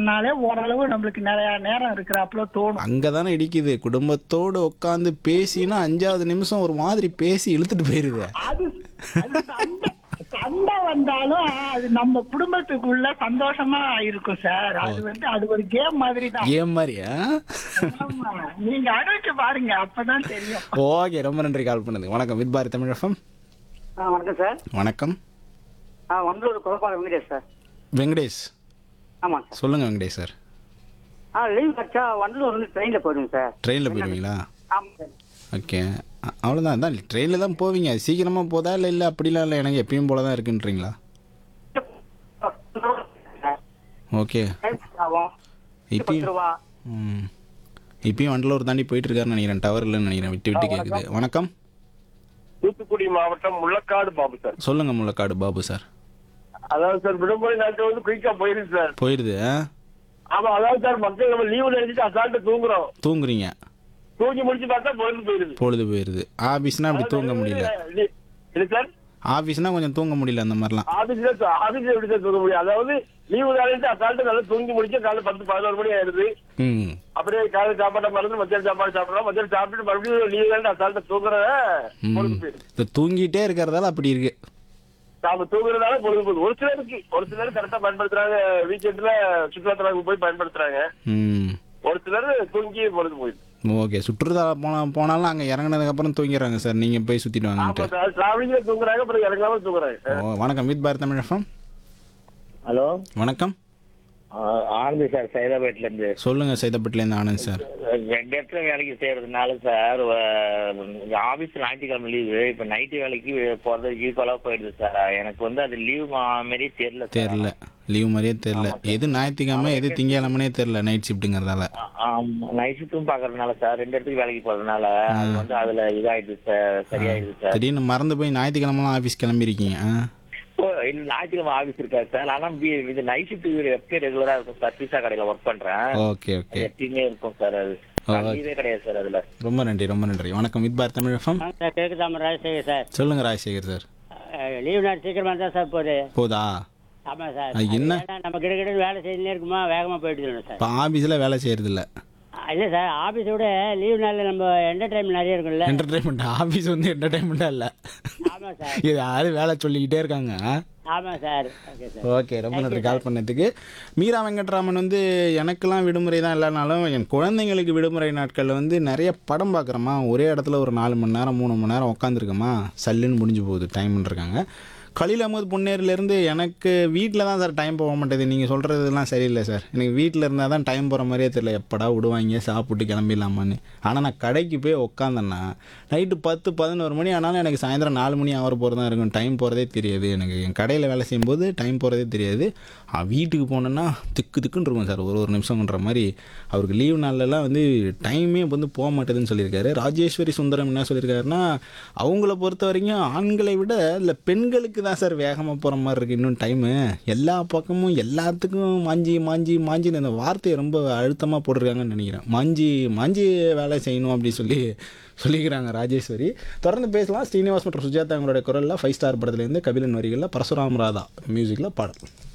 பண்ணாலே ஓரளவு நம்மளுக்கு நிறைய நேரம் இருக்கிறாப்புல தோணும் அங்கே தானே இடிக்குது குடும்பத்தோடு உட்காந்து பேசினா அஞ்சாவது நிமிஷம் ஒரு மாதிரி பேசி இழுத்துட்டு போயிருது அது அது சண்டை சண்டை வந்தாலும் அது நம்ம குடும்பத்துக்குள்ள சந்தோஷமா இருக்கும் சார் அது வந்து அது ஒரு கேம் மாதிரி தான் ஏன் மாதிரியா ஆமா. நீங்க அனுப்பிச்சு பாருங்க அப்பதான் தெரியும் ஓகே ரொம்ப நன்றி கால் பண்ணது வணக்கம் வித் பாரதி தமிழ் எஃப்எம் ஆ வணக்கம் சார் வணக்கம் ஆ வண்டலூர் குழப்பாளர் வெங்கடேஷ் சார் வெங்கடேஷ் ஆமாம் சார் சொல்லுங்க வெங்கடேஷ் சார் ஆ லீவ் கிடச்சா வண்டலூர் வந்து ட்ரெயினில் போயிடுங்க சார் ட்ரெயினில் போயிடுவீங்களா ஆமாம் சார் ஓகே அ- அவ்வளோதான் அதான் ட்ரெயினில் தான் போவீங்க சீக்கிரமாக போதா இல்லை இல்லை அப்படிலாம் இல்லை எனக்கு எப்பயும் போல தான் இருக்குன்றீங்களா ஓகே ஆகும் பத்து இப்பயும் ரூபா ம் இப்பயும் வண்டலூர் தாண்டி போயிட்டு இருக்காருன்னு நினைக்கிறேன் டவர் இல்லைன்னு நினைக்கிறேன் விட்டு விட்டு கேட்குது வணக்கம் தூத்துக்குடி மாவட்டம் முள்ளக்காடு பாபு சார் சொல்லுங்க முள்ளக்காடு பாபு சார் அதாவது சார் விடுமுறை நாட்கள் வந்து குயிக்கா போயிருது சார் போயிடுது ஆ? ஆமா அதாவது சார் மக்கள் நம்ம லீவு நினைச்சிட்டு அசால்ட்டு தூங்குறோம் தூங்குறீங்க தூங்கி முடிச்சு பார்த்தா பொழுது போயிருது பொழுது போயிடுது ஆஃபீஸ்னால் அப்படி தூங்க முடியல இல்ல- இல்ல சார் ஆஃபீஸ்னால் கொஞ்சம் தூங்க முடியல அந்த மாதிரிலாம் ஆபீஸ்ல ஆபீஸ்ல எப்படி சார் தூங்க முடியும் அதாவது லீவு நாளைக்கு அசால்ட்டு நல்லா தூங்கி முடிச்சு காலை பத்து பதினோரு மணி ஆயிருது ம் அப்படியே காலை சாப்பாட்டை மறந்து மத்தியானம் சாப்பாடு சாப்பிடலாம் மத்தியானம் சாப்பிட்டு மறுபடியும் லீவு நாள் அசால்ட்டை தூங்குற பொழுது ம் போயிருது இப்போ தூங்கிட்டே இருக்கிறதால அப்படி இருக்கு நாம தூங்குறதால பொழுது போகுது ஒரு சிலருக்கு ஒரு சிலர் கரெக்டா பயன்படுத்துறாங்க வீக்கெண்ட்ல சுற்றுலாத்தலங்களுக்கு போய் பயன்படுத்துறாங்க ம் ஒரு சிலர் தூங்கி பொழுது போயிடுது ஓகே சுற்றுலா போனா போனாலும் அங்கே இறங்குனதுக்கப்புறம் தூங்கிடுறாங்க சார் நீங்கள் போய் சுற்றிட்டு வாங்கன்ட்டு டிராவலிங்ல தூங்குறாங்க அப்புறம் இறங்காம தூங்குறாங்க ஓ வணக்கம் with Bharat Tamil FM hello வணக்கம் ஆனந்த் சார் சைதாபேட்ல இருந்து சொல்லுங்கள் சைதாப்பேட்டிலேருந்து ஆனந்த் சார் ரெண்டு இடத்துல வேலைக்கு செய்யறதுனால சார் ஆபீஸ் ஞாயிற்றுக்கிழமை லீவு இப்ப நைட்டு வேலைக்கு போறது ஈக்குவலா போயிடுது சார் எனக்கு வந்து அது லீவ் மாரி தெரியல சார் தெரில லீவ் மாதிரியே தெரில எது ஞாயிற்றுக்கிழமை எது திங்கக்கிழமைனே தெரில நைட் ஷிஃப்ட்டுங்கிறதால நைட் ஷிஃப்ட்டும் பாக்குறதுனால சார் ரெண்டு இடத்துக்கு வேலைக்கு போறதுனால அது வந்து அதுல இதாயிடுது சார் சரியாயிடுது சார் திடீர்னு மறந்து போய் ஞாயிற்றுக்கிழமெல்லாம் ஆஃபீஸ் கிளம்பியிருக்கீங்க ஆ இப்போ இந்த ஞாயிற்றுக்கிழமை ஆபீஸ் இருக்காது சார் ஆனா பி- இது நைட் ஷிஃப்ட் எப்பயும் ரெகுலரா இருக்கும் சார் பீஸா கடையில ஒர்க் பண்றேன் ஓகே ஓகே எப்பயுமே இருக்கும் சார் அது லீவே கிடையாது சார் அதுல ரொம்ப நன்றி ரொம்ப நன்றி வணக்கம் with Bharat Tamil FM sir கேட்குதாம ராஜசேகர் சார் சொல்லுங்கள் ராஜசேகர் சார் லீவ் நாள் சீக்கிரமாக தான் சார் போகுது போதா ஆமாம் சார் அது என்ன? ஏன்னா நம்ம கிட்ட கிட்ட வேலை செஞ்சுனே இருக்குமா வேகமாக போயிடுது சார் இப்போ ஆஃபீஸில் வேலை செய்யறதில்ல இல்லை சார் ஆஃபீஸை விட லீவ் நாளில் நம்ம என்டர்டைன்மெண்ட் நிறைய இருக்கும்ல என்டர்டைன்மெண்ட் ஆஃபீஸ் வந்து என்டர்டைன்மெண்ட்டாக இல்லை ஆமாம் சார் இது யாரும் வேலை சொல்லிக்கிட்டே இருக்காங்க ஆமாம் சார் ஓகே சார் ஓகே ரொம்ப நன்றி கால் பண்ணதுக்கு மீரா வெங்கட்ராமன் வந்து எனக்கெல்லாம் விடுமுறை தான் இல்லைனாலும் என் குழந்தைங்களுக்கு விடுமுறை நாட்களில் வந்து நிறைய படம் பார்க்குறோமா ஒரே இடத்துல ஒரு நாலு மணி நேரம் மூணு மணி நேரம் உட்காந்துருக்கோமா சல்லுன்னு முடிஞ்சு போகுது டைம்னு இருக்காங்க கலீல் அகமது பொன்னேரிலேருந்து எனக்கு வீட்டில் தான் சார் டைம் போக மாட்டேது நீங்கள் சொல்கிறதுலாம் சரியில்லை சார் எனக்கு வீட்டில் இருந்தால் தான் டைம் போகிற மாதிரியே தெரியல எப்படா விடுவாங்க சாப்பிட்டு கிளம்பிடலாமான்னு ஆனால் நான் கடைக்கு போய் உட்காந்தேன்னா நைட்டு பத்து பதினோரு மணி ஆனாலும் எனக்கு சாயந்தரம் நாலு மணி ஆகிற போகிறது தான் இருக்கும் டைம் போகிறதே தெரியாது எனக்கு என் கடையில் வேலை செய்யும்போது டைம் போகிறதே தெரியாது ஆ, வீட்டுக்கு போனேன்னா திக்கு திக்குன்னு இருக்கும் சார் ஒரு ஒரு நிமிஷம்ன்ற மாதிரி அவருக்கு லீவ் நாள்லலாம் வந்து டைமே வந்து போக மாட்டேதுன்னு சொல்லியிருக்காரு ராஜேஸ்வரி சுந்தரம் என்ன சொல்லியிருக்காருன்னா அவங்கள பொறுத்த வரைக்கும் ஆண்களை விட இல்லை பெண்களுக்கு தான் சார் வேகமாக போகிற மாதிரி இருக்குது இன்னும் டைமு எல்லா பக்கமும் எல்லாத்துக்கும் மாஞ்சி மாஞ்சி மாஞ்சின்னு அந்த வார்த்தையை ரொம்ப அழுத்தமாக போட்டிருக்காங்கன்னு நினைக்கிறேன் மாஞ்சி மாஞ்சி வேலை செய்யணும் அப்படின்னு சொல்லி சொல்லிக்கிறாங்க ராஜேஸ்வரி தொடர்ந்து பேசலாம் ஸ்ரீனிவாஸ் மற்றும் சுஜாதா அவங்களுடைய குரலில் ஃபைவ் ஸ்டார் படத்துலேருந்து கபிலன் வரிகளில் பரசுராம் ராதா மியூசிக்கில் பாடல்